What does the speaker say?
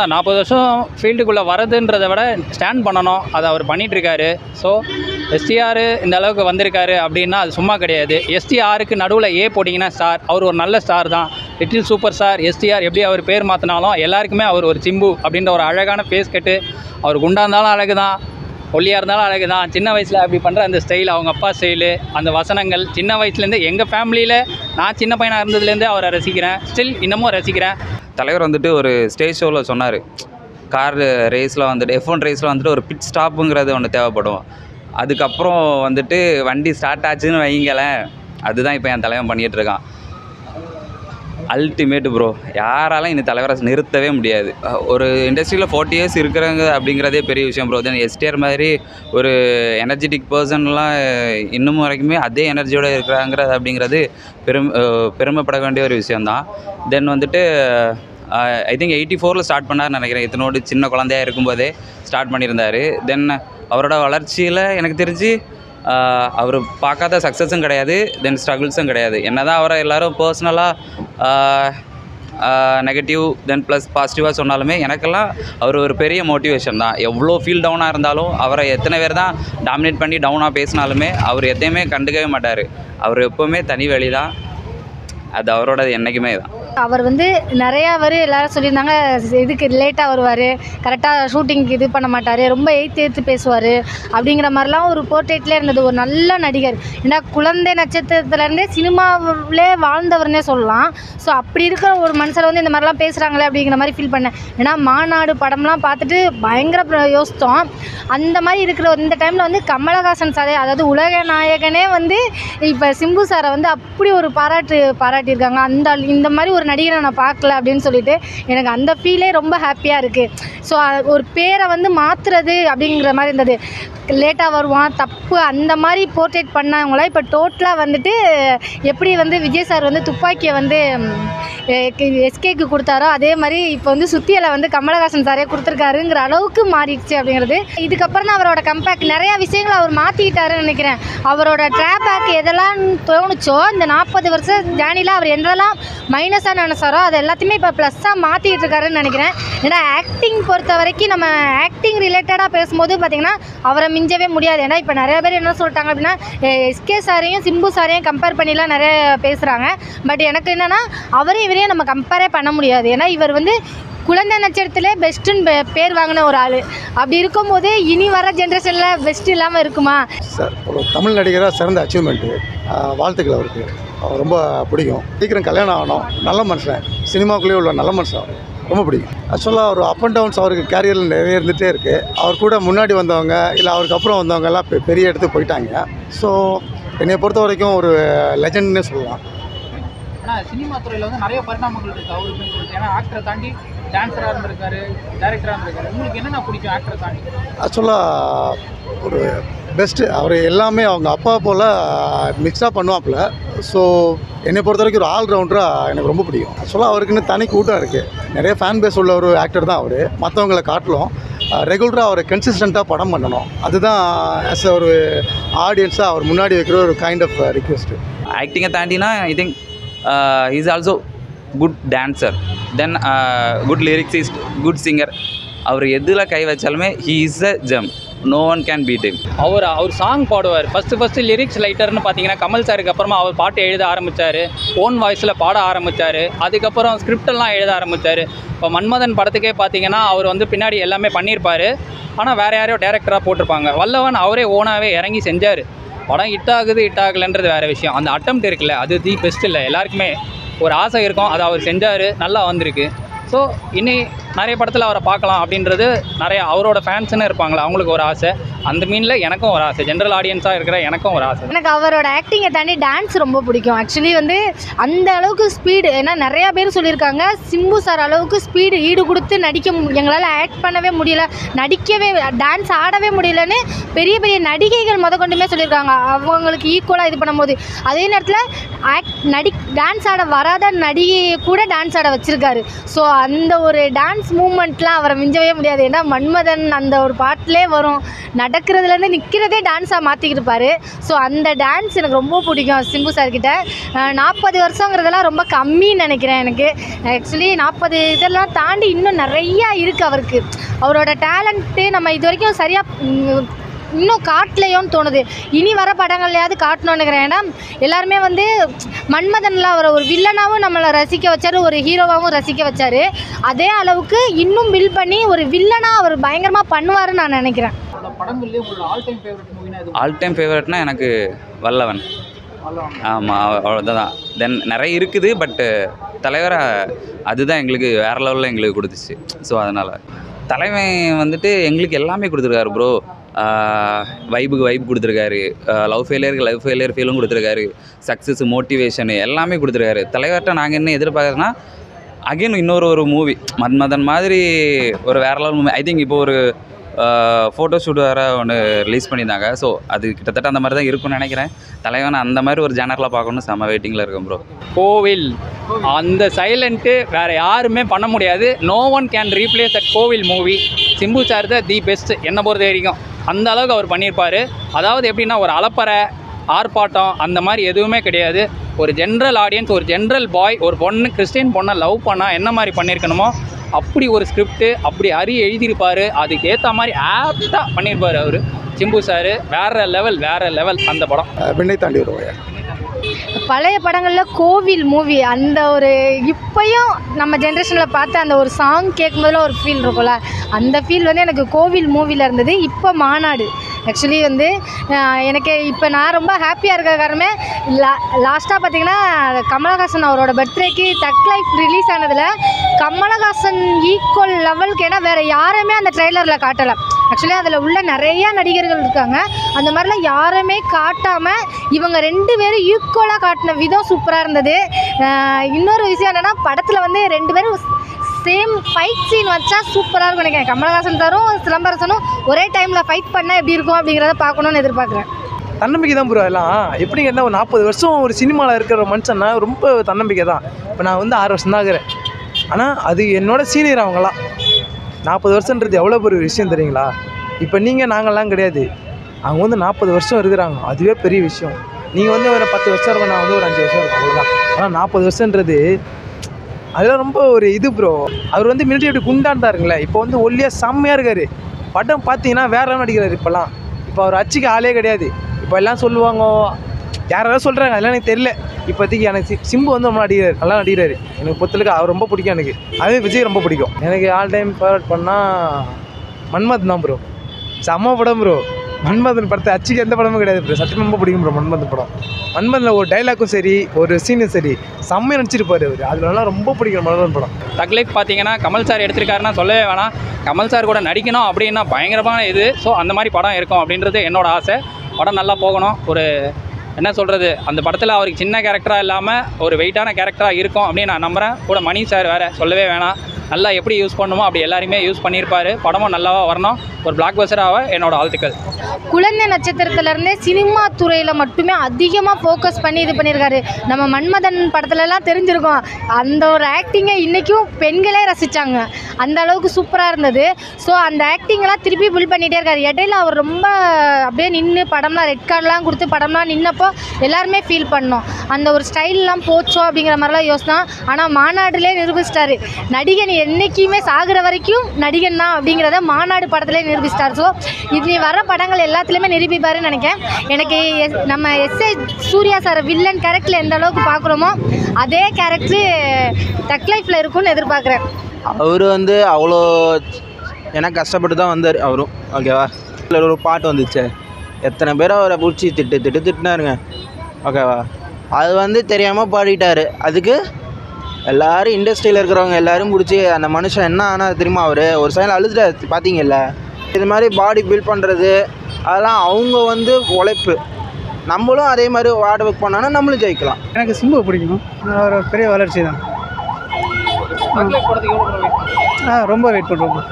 நாற்பது வருஷம் ஃபீல்டுக்குள்ளே வரதுன்றதை விட ஸ்டாண்ட் பண்ணணும் அதை அவர் பண்ணிட்டு இருக்காரு ஸோ எஸ்டிஆர் இந்த அளவுக்கு வந்திருக்காரு அப்படின்னா அது சும்மா கிடையாது எஸ்டிஆருக்கு நடுவில் ஏ போட்டிங்கன்னா ஸ்டார் அவர் ஒரு நல்ல ஸ்டார் தான் லிட்டில் சூப்பர் ஸ்டார் எஸ்டிஆர் எப்படி அவர் பேர் மாற்றினாலும் எல்லாருக்குமே அவர் ஒரு சிம்பு அப்படின்ற ஒரு அழகான ஃபேஸ் கட்டு அவர் குண்டா இருந்தாலும் அழகு தான் ஒல்லியாக இருந்தாலும் அழகு தான் சின்ன வயசில் அப்படி பண்ணுற அந்த ஸ்டைல் அவங்க அப்பா ஸ்டைலு அந்த வசனங்கள் சின்ன வயசுலேருந்து எங்கள் ஃபேமிலியில் நான் சின்ன பையனாக இருந்ததுலேருந்தே அவரை ரசிக்கிறேன் ஸ்டில் இன்னமும் ரசிக்கிறேன் தலைவர் வந்துட்டு ஒரு ஸ்டேஜ் ஷோவில் சொன்னார் கார் ரேஸில் வந்துட்டு எஃப் ஒன் ரேஸில் வந்துட்டு ஒரு பிட் ஸ்டாப்புங்கிறது ஒன்று தேவைப்படும் அதுக்கப்புறம் வந்துட்டு வண்டி ஸ்டார்ட் ஆச்சுன்னு வைங்களேன் அதுதான் இப்போ என் தலைவன் பண்ணிகிட்டு இருக்கான் அல்டிமேட் ப்ரோ யாராலும் இந்த தலைவரை நிறுத்தவே முடியாது அஹ் ஒரு இண்டஸ்ட்ரியில் ஃபார்ட்டி இயர்ஸ் இருக்கிறாங்க அப்படிங்கிறதே பெரிய விஷயம் ப்ரோ தென் எஸ்டிஆர் மாதிரி ஒரு எனர்ஜெட்டிக் பர்சன்லாம் இன்னும் வரைக்குமே அதே எனர்ஜியோடு இருக்கிறாங்கிறது அப்படிங்கிறது பெரும் அஹ் பெருமைப்பட வேண்டிய ஒரு விஷயந்தான் தென் வந்துட்டு ஐ திங்க் எயிட்டி ஃபோரில் ஸ்டார்ட் பண்ணார்னு நினைக்கிறேன் இத்தனோடு சின்ன குழந்தையா இருக்கும்போதே ஸ்டார்ட் பண்ணியிருந்தார் தென் அவரோட வளர்ச்சியில் எனக்கு தெரிஞ்சு அவர் பார்க்காத சக்ஸஸும் கிடையாது தென் ஸ்ட்ரகிள்ஸும் கிடையாது என்ன தான் அவரை எல்லோரும் பர்சனலாக நெகட்டிவ் தென் ப்ளஸ் பாசிட்டிவாக சொன்னாலுமே எனக்கெல்லாம் அவர் ஒரு பெரிய மோட்டிவேஷன் தான் எவ்வளோ ஃபீல் டவுனாக இருந்தாலும் அவரை எத்தனை பேர் தான் டாமினேட் பண்ணி டவுனாக பேசினாலுமே அவர் எதையுமே கண்டுக்கவே மாட்டார் அவர் எப்போவுமே தனி வழி தான் அது அவரோடது என்றைக்குமே தான் அவர் வந்து நிறையா வரு எல்லாரும் சொல்லியிருந்தாங்க இதுக்கு லேட்டாக வருவார் கரெக்டாக ஷூட்டிங்க்கு இது பண்ண மாட்டார் ரொம்ப எய்த்து எய்த்து பேசுவார் அப்படிங்கிற மாதிரிலாம் ஒரு போர்ட்ரேட்லேயே இருந்தது ஒரு நல்ல நடிகர் ஏன்னா குழந்தை நட்சத்திரத்துலேருந்தே சினிமாவிலே வாழ்ந்தவர்னே சொல்லலாம் ஸோ அப்படி இருக்கிற ஒரு மனுஷரை வந்து இந்த மாதிரிலாம் பேசுகிறாங்களே அப்படிங்கிற மாதிரி ஃபீல் பண்ணேன் ஏன்னா மாநாடு படம்லாம் பார்த்துட்டு பயங்கர பிர- யோசித்தோம் அந்த மாதிரி இருக்கிற இந்த டைமில் வந்து கமலஹாசன் சாரே அதாவது உலக நாயகனே வந்து இப்போ சிம்பு சாரை வந்து அப்படி ஒரு பாராட்டு பாராட்டியிருக்காங்க அந்த ஆள் இந்த மாதிரி ஒரு நடிகரை நான் பார்க்கல அப்படின்னு சொல்லிட்டு எனக்கு அந்த ஃபீலே ரொம்ப ஹாப்பியாக இருக்குது ஸோ ஒரு பேரை வந்து மாற்றுறது அப்படிங்கிற மாதிரி இருந்தது லேட்டாக வருவான் தப்பு அந்த மாதிரி போர்ட்ரேட் பண்ணவங்கள இப்போ டோட்டலாக வந்துட்டு எப்படி வந்து விஜய் சார் வந்து துப்பாக்கியை வந்து எஸ்கேக்கு கொடுத்தாரோ அதே மாதிரி இப்போ வந்து சுத்தியலை வந்து கமலஹாசன் சாரே கொடுத்துருக்காருங்கிற அளவுக்கு மாறிடுச்சு அப்படிங்கிறது இதுக்கப்புறம் தான் அவரோட கம்பேக் நிறையா விஷயங்களை அவர் மாற்றிக்கிட்டாருன்னு நினைக்கிறேன் அவரோட ட்ராபேக் எதெல்லாம் தோணுச்சோ இந்த நாற்பது வருஷம் ஜேர்னியில் அவர் எதெல்லாம் மைனஸாக நினைச்சாரோ அது எல்லாத்தையுமே இப்போ ப்ளஸ்ஸாக மாற்றிக்கிட்டு இருக்காருன்னு நினைக்கிறேன் ஏன்னா ஆக்டிங் பொறுத்த வரைக்கும் நம்ம ஆக்டிங் ரிலேட்டடாக பேசும்போது பார்த்திங்கன்னா அவரை மிஞ்சவே முடியாது ஏன்னா இப்போ நிறைய பேர் என்ன சொல்லிட்டாங்க அப்படின்னா எஸ்கே சாரையும் சிம்பு சாரையும் கம்பேர் பண்ணிலாம் நிறைய பேசுகிறாங்க பட் எனக்கு என்னென்னா அவரையும் இவரையும் நம்ம கம்பேரே பண்ண முடியாது ஏன்னா இவர் வந்து குழந்தை நட்சத்திரத்திலே பெஸ்ட்டுன்னு பே- பேர் வாங்கின ஒரு ஆள் அப்படி இருக்கும்போது இனி வர ஜென்ரேஷனில் பெஸ்ட் இல்லாமல் இருக்குமா சார் ஒரு தமிழ் நடிகராக சிறந்த அச்சீவ்மெண்ட்டு வாழ்த்துக்கள் அவருக்கு அவர் ரொம்ப பிடிக்கும் சீக்கிரம் கல்யாணம் ஆகணும் நல்ல மனுஷன் சினிமாக்குள்ளேயே உள்ள நல்ல மனுஷன் அவர் ரொம்ப பிடிக்கும் ஆக்சுவலாக ஒரு அப் அண்ட் டவுன்ஸ் அவருக்கு கேரியரில் நிறைய இருந்துகிட்டே இருக்குது அவர் கூட முன்னாடி வந்தவங்க இல்லை அவருக்கு அப்புறம் வந்தவங்க எல்லாம் பெ- பெரிய இடத்துக்கு போயிட்டாங்க ஸோ என்னை பொறுத்த வரைக்கும் ஒரு லெஜண்ட்னே சொல்லலாம் ஆனால் சினிமா துறையில் வந்து நிறைய பரிணாமங்கள் இருக்குது அவருக்கு சொல்லிட்டு ஏன்னா ஆக்டரை தாண்டி டான்ஸராக இருந்திருக்காரு டேரக்டராக இருந்திருக்காரு உங்களுக்கு என்னென்ன பிடிக்கும் ஆக்டரை தாண்டி ஆக்சுவலாக ஒரு பெஸ்ட்டு அவர் எல்லாமே அவங்க அப்பா போல் மிக்ஸாக பண்ணுவாப்புல ஸோ என்னை பொறுத்த வரைக்கும் ஒரு ஆல்ரவுண்டராக எனக்கு ரொம்ப பிடிக்கும் ஆக்சுவலாக அவருக்குன்னு தனி கூட்டம் இருக்குது நிறைய ஃபேன் பேஸ் உள்ள ஒரு ஆக்டர் தான் அவர் மற்றவங்களை காட்டிலும் ரெகுலராக அவர் கன்சிஸ்டண்ட்டாக படம் பண்ணணும் அதுதான் ஆஸ் ஒரு ஆடியன்ஸாக அவர் முன்னாடி வைக்கிற ஒரு கைண்ட் ஆஃப் ரிக்வெஸ்ட்டு ஆக்டிங்கை தாண்டினா I think is also good dancer then good lyricist good singer அவர் எதில் கை வச்சாலுமே he is a gem no one can beat him அவர் அவர் சாங் பாடுவார் ஃபஸ்ட்டு ஃபஸ்ட்டு லிரிக்ஸ் ரைட்டர்னு பார்த்தீங்கன்னா கமல் சாருக்கு அப்புறமா அவர் பாட்டு எழுத ஆரம்பித்தார் ஓன் வாய்ஸில் பாட ஆரம்பித்தார் அதுக்கப்புறம் script எல்லாம் எழுத ஆரம்பித்தார் இப்போ மன்மதன் படத்துக்கே பார்த்தீங்கன்னா அவர் வந்து பின்னாடி எல்லாமே பண்ணியிருப்பார் ஆனால் வேறு யாரையோ டேரக்டராக போட்டிருப்பாங்க வல்லவன் அவரே ஓனாகவே இறங்கி செஞ்சார் படம் ஹிட் ஆகுது ஹிட் ஆகலைன்றது வேறு விஷயம் அந்த அட்டம் இருக்குல்ல அது தி பெஸ்ட் இல்லை எல்லாருக்குமே ஒரு ஆசை இருக்கும் அதை அவர் செஞ்சார் நல்லா வந்திருக்கு ஸோ இனி நிறைய படத்தில் அவரை பார்க்கலாம் அப்படின்றது நிறைய அவரோட ஃபேன்ஸ்னு இருப்பாங்களா அவங்களுக்கு ஒரு ஆசை அந்த மீனில் எனக்கும் ஒரு ஆசை ஜென்ரல் ஆடியன்ஸாக இருக்கிற எனக்கும் ஒரு ஆசை எனக்கு அவரோட ஆக்டிங்கை தாண்டி டான்ஸ் ரொம்ப பிடிக்கும் ஆக்சுவலி வந்து அந்த அளவுக்கு ஸ்பீடு ஏன்னா நிறையா பேர் சொல்லியிருக்காங்க சிம்பு சார் அளவுக்கு ஸ்பீடு ஈடு கொடுத்து நடிக்க மு- எங்களால் ஆக்ட் பண்ணவே முடியல நடிக்கவே டான்ஸ் ஆடவே முடியலன்னு பெரிய பெரிய நடிகைகள் முத கொண்டுமே சொல்லியிருக்காங்க அவங்களுக்கு ஈக்குவலாக இது பண்ணும்போது அதே நேரத்தில் ஆக்ட் நடி டான்ஸ் ஆட வராத நடிகையை கூட டான்ஸ் ஆட வச்சிருக்காரு ஸோ அந்த ஒரு டான்ஸ் மூமெண்ட்லாம் அவரை மிஞ்சவே முடியாது ஏன்னா மன்மதன் அந்த ஒரு பாட்டிலே வரும் நடக்கிறதுலேருந்து நிற்கிறதே டான்ஸாக மாற்றிக்கிட்டு இருப்பாரு ஸோ அந்த டான்ஸ் எனக்கு ரொம்ப பிடிக்கும் சிம்பு சார்கிட்ட நாற்பது வருஷங்கிறதெல்லாம் ரொம்ப கம்மின்னு நினைக்கிறேன் எனக்கு ஆக்சுவலி நாற்பது இதெல்லாம் தாண்டி இன்னும் நிறையா இருக்குது அவருக்கு அவரோட டேலண்ட்டு நம்ம இது வரைக்கும் சரியாக இன்னும் காட்டலையோன்னு தோணுது இனி வர படங்கள்லையாவது காட்டணும்னு நினைக்கிறேன் ஏன்னா எல்லாருமே வந்து மன்மதனில் அவரை ஒரு வில்லனாகவும் நம்மளை ரசிக்க வச்சாரு ஒரு ஹீரோவாகவும் ரசிக்க வச்சாரு அதே அளவுக்கு இன்னும் பில் பண்ணி ஒரு வில்லனாக அவர் பயங்கரமாக பண்ணுவாருன்னு நான் நினைக்கிறேன் படங்கள்லேயே உங்களோட ஆல் டைம் ஃபேவரட் மூவினா எது ஆல் டைம் ஃபேவரட்னா எனக்கு வல்லவன் ஆமாம் அவ்வளோதான் தென் நிறைய இருக்குது பட்டு தலைவராக அதுதான் எங்களுக்கு வேறு லெவலில் எங்களுக்கு கொடுத்துச்சு ஸோ அதனால் தலைவன் வந்துட்டு எங்களுக்கு எல்லாமே கொடுத்துருக்காரு ப்ரோ வைபுக்கு வைப் கொடுத்துருக்காரு லவ் ஃபெயிலியருக்கு லவ் ஃபெயிலியர் ஃபீலும் கொடுத்துருக்காரு சக்ஸஸ் மோட்டிவேஷனு எல்லாமே கொடுத்துருக்காரு தலைவர்கிட்ட நாங்கள் என்ன எதிர்பார்க்குறோன்னா அகைன் இன்னொரு ஒரு மூவி மன்மதன் மாதிரி ஒரு வேற லெவல் மூவி ஐ திங்க் இப்போ ஒரு ஃபோட்டோ ஷூட் வேறு ஒன்று ரிலீஸ் பண்ணியிருந்தாங்க ஸோ அது கிட்டத்தட்ட அந்த மாதிரி தான் இருக்கும்னு நினைக்கிறேன் தலைவன் அந்த மாதிரி ஒரு ஜேனரில் பார்க்கணும் செம்ம வெயிட்டிங்கில் இருக்கேன் ப்ரோ கோவில் அந்த சைலண்ட்டு வேற யாருமே பண்ண முடியாது no one can replace that Kovil movie Simbu sir தான் தி பெஸ்ட் என்னை பொறுத்த வரைக்கும் அந்த அளவுக்கு அவர் பண்ணியிருப்பார் அதாவது எப்படின்னா ஒரு அலப்பறை ஆர்ப்பாட்டம் அந்த மாதிரி எதுவுமே கிடையாது ஒரு ஜென்ரல் ஆடியன்ஸ் ஒரு ஜென்ரல் பாய் ஒரு பொண்ணு கிறிஸ்டின் பொண்ணை லவ் பண்ணால் என்ன மாதிரி பண்ணியிருக்கணுமோ அப்படி ஒரு ஸ்கிரிப்ட் அப்படி அரி எழுதியிருப்பார் அதுக்கு ஏற்ற மாதிரி ஆப்டாக பண்ணியிருப்பார் அவர் சிம்பு சார் வேற லெவல் வேற லெவல் அந்த படம் அஹ் விண்ணை தாண்டி வருவாயா பழைய படங்களில் கோவில் மூவி அந்த ஒரு இப்போயும் நம்ம ஜென்ரேஷனில் பார்த்து அந்த ஒரு சாங் கேட்கும்போதுல ஒரு ஃபீல் இருக்கும்ல அந்த ஃபீல் வந்து எனக்கு கோவில் மூவியில் இருந்தது இப்போ மாநாடு ஆக்சுவலி வந்து அஹ், எனக்கு இப்போ நான் ரொம்ப ஹாப்பியாக இருக்க காரணமே லா லாஸ்ட்டாக பார்த்தீங்கன்னா கமலஹாசன் அவரோட பர்த்டேக்கு தக் லைஃப் ரிலீஸ் ஆனதில் கமலஹாசன் ஈக்குவல் லெவலுக்கு ஏன்னா வேறு யாருமே அந்த ட்ரெய்லரில் காட்டலை ஆக்சுவலி அதில் உள்ள நிறையா நடிகர்கள் இருக்காங்க அந்த மாதிரிலாம் யாருமே காட்டாமல் இவங்க ரெண்டு பேரும் ஈக்குவலாக காட்டின விதம் சூப்பராக இருந்தது அஹ் இன்னொரு விஷயம் என்னென்னா படத்தில் வந்து ரெண்டு பேரும் சேம் ஃபைட் சீன் வச்சா சூப்பராக இருக்கும் நினைக்கிறேன் கமலஹாசன் சாரும் சிலம்பரசனும் ஒரே டைமில் ஃபைட் பண்ணால் எப்படி இருக்கும் அப்படிங்கிறத பார்க்கணுன்னு எதிர்பார்க்குறேன் தன்னம்பிக்கை தான் ப்ரோ எல்லாம் எப்படி கேட்டால் ஒரு நாற்பது வருஷம் ஒரு சினிமாவில் இருக்கிற ஒரு மனுஷன்னா ரொம்ப தன்னம்பிக்கை தான் இப்போ நான் வந்து ஆறு வருஷம் தான் இருக்கிறேன் ஆனால் அது என்னோட சீனியர் அவங்களாம் நாற்பது வருஷன்றது எவ்வளோ பெரிய விஷயம் தெரியுங்களா இப்போ நீங்கள் நாங்கள்லாம் கிடையாது அவங்க வந்து நாற்பது வருஷம் இருக்கிறாங்க அதுவே பெரிய விஷயம் நீங்கள் வந்து ஒரு பத்து வருஷம் இருக்கும் நான் வந்து ஒரு அஞ்சு வருஷம் இருக்கும் அவ்வளோதான் ஆனால் நாற்பது வருஷன்றது அதெல்லாம் ரொம்ப ஒரு இது ப்ரோ அவர் வந்து மிலிட்டரி அப்படி குண்டான் தான் இருக்குல்ல இப்போ வந்து ஒல்லியாக செம்மையாக இருக்கார் படம் பார்த்தீங்கன்னா வேற level நடிக்கிறார் இப்போல்லாம் இப்போ அவர் அச்சுக்கு ஆளே கிடையாது இப்போ எல்லாம் சொல்லுவாங்க யாராவது சொல்கிறாங்க அதெல்லாம் எனக்கு தெரியல இப்போதைக்கு எனக்கு சி- சிம்பு வந்து ரொம்ப நடிக்கிறார் நல்லா நடிக்கிறாரு எனக்கு பொறுத்தளவுக்கு அவர் ரொம்ப பிடிக்கும் எனக்கு அதே விஜய் ரொம்ப பிடிக்கும் எனக்கு ஆல் டைம் ஃபேவரட் பண்ணால் மன்மத் தான் ப்ரோ செம்ம படம் ப்ரோ மன்மதன் படத்தை அச்சுக்கு எந்த படமும் கிடையாது ப்ரோ சத்தியம் ரொம்ப பிடிக்கும் ப்ரோ மன்மதன் படம் மன்மதனில் ஒரு டைலாக்கும் சரி ஒரு சீனும் சரி செம்மையாக நடிச்சிருப்பாரு அவர் அதுலலாம் ரொம்ப பிடிக்கும் மன்மதன் படம் தக்லைஃப் பார்த்தீங்கன்னா கமல் சார் எடுத்திருக்காருன்னா சொல்லவே வேணாம் கமல் சார் கூட நடிக்கணும் அப்படின்னா பயங்கரமான இது ஸோ அந்த மாதிரி படம் இருக்கும் அப்படின்றது என்னோட ஆசை படம் நல்லா போகணும் ஒரு என்ன சொல்கிறது அந்த படத்தில் அவருக்கு சின்ன கேரக்டராக இல்லாமல் ஒரு வெயிட்டான கேரக்டராக இருக்கும் அப்படின்னு நான் நம்புகிறேன் கூட மணி சார் வேறு சொல்லவே வேணாம் நல்லா எப்படி யூஸ் பண்ணுமோ அப்படி எல்லாருமே யூஸ் பண்ணியிருப்பாரு படமும் நல்லாவா வரணும் ஒரு பிளாக் பஸ்டராக என்னோட வாழ்த்துக்கள் குழந்தை நட்சத்திரத்துலேருந்தே சினிமா துறையில் மட்டுமே அதிகமாக ஃபோக்கஸ் பண்ணி இது பண்ணியிருக்காரு நம்ம மன்மதன் படத்துலலாம் தெரிஞ்சிருக்கோம் அந்த ஒரு ஆக்டிங்கை இன்றைக்கும் பெண்களே ரசித்தாங்க அந்த அளவுக்கு சூப்பராக இருந்தது ஸோ அந்த ஆக்டிங்கெல்லாம் திருப்பி பில் பண்ணிகிட்டே இருக்காரு இடையில அவர் ரொம்ப அப்படியே நின்று படம்லாம் ரெட் கார்டெலாம் கொடுத்து படம்லாம் நின்னப்போ எல்லாருமே ஃபீல் பண்ணோம் அந்த ஒரு ஸ்டைல்லாம் போச்சோ அப்படிங்கிற மாதிரிலாம் யோசனை ஆனால் மாநாடுலேயே நிரூபிச்சிட்டாரு நடிகன் என்றைக்குமே சாகுற வரைக்கும் நடிகன் தான் அப்படிங்கிறத மாநாடு படத்துலேயே நிரூபிச்சிட்டார் ஸோ இது வர படங்கள் எல்லாத்துலேயுமே நிரூபிப்பாருன்னு நினைக்கிறேன் எனக்கு எஸ் நம்ம எஸ்ஏ சூர்யா சார் வில்லன் கேரக்டரில் எந்த அளவுக்கு பார்க்குறோமோ அதே கேரக்டரு டக் லைஃப்பில் இருக்கும்னு எதிர்பார்க்குறேன் அவர் வந்து அவ்வளோ எனக்கு கஷ்டப்பட்டு தான் வந்தார் அவரும் ஓகேவா இதில் ஒரு பாட்டு வந்துச்சு எத்தனை பேர் அவரை பிடிச்சி திட்டு திட்டு திட்டினாருங்க ஓகேவா அது வந்து தெரியாமல் பாடிட்டாரு அதுக்கு எல்லாரும் இண்டஸ்ட்ரியில் இருக்கிறவங்க எல்லாரும் பிடிச்சி அந்த மனுஷன் என்ன ஆனால் தெரியுமா அவர் ஒரு சைடில் அழுதுட்டார் பார்த்தீங்கல்ல இது மாதிரி பாடி பில்ட் பண்ணுறது அதெல்லாம் அவங்க வந்து உழைப்பு நம்மளும் அதே மாதிரி ஹார்ட் ஒர்க் பண்ணோன்னா நம்மளும் ஜெயிக்கலாம் எனக்கு சிம்பு பிடிக்கும் ஒரு பெரிய வளர்ச்சி தான் தக்லைஃப் படத்துக்கு எவ்வளோ ரொம்ப வெயிட் பண்ணுறோம்